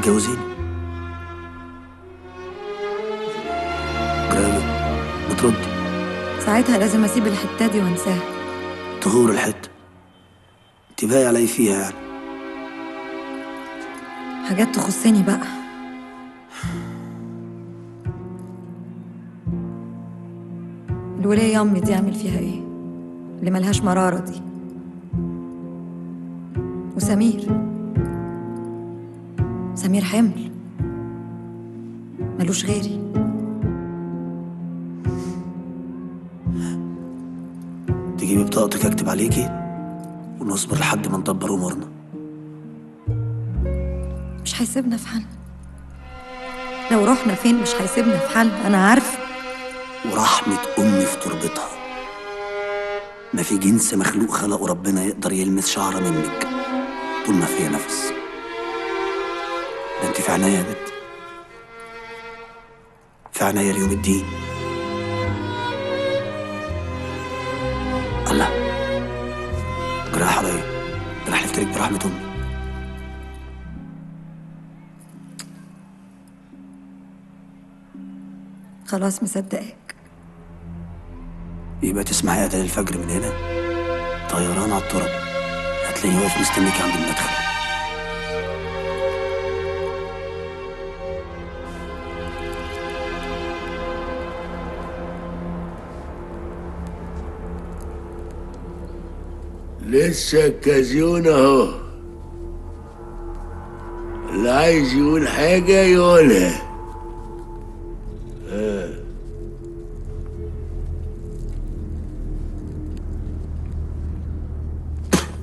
تتجوزيني جرالي بتردي ساعتها لازم اسيب الحته دي وانساها تغور الحتة انت باقي علي فيها يعني حاجات تخصني بقى الولية يامي دي اعمل فيها ايه اللي ملهاش مرارة دي وسمير سمير حمل ملوش غيري تجيبي بطاقتك اكتب عليكي ونصبر لحد ما ندبر امورنا مش هيسيبنا في حالنا لو رحنا فين مش هيسيبنا في حالنا انا عارفه ورحمة أمي في تربتها ما في جنس مخلوق خلقه ربنا يقدر يلمس شعرة منك طول ما فيها نفس ده انت في عناية يا بت في عناية ليوم الدين الله جراح عليا ده انا حلفت لك برحمة أمي خلاص مصدقك يبقى تسمعي أذان الفجر من هنا طيران على التراب هتلاقيني واقف مستنيك عند المدخل لسه الكازيون اهو اللي عايز يقول حاجة يقولها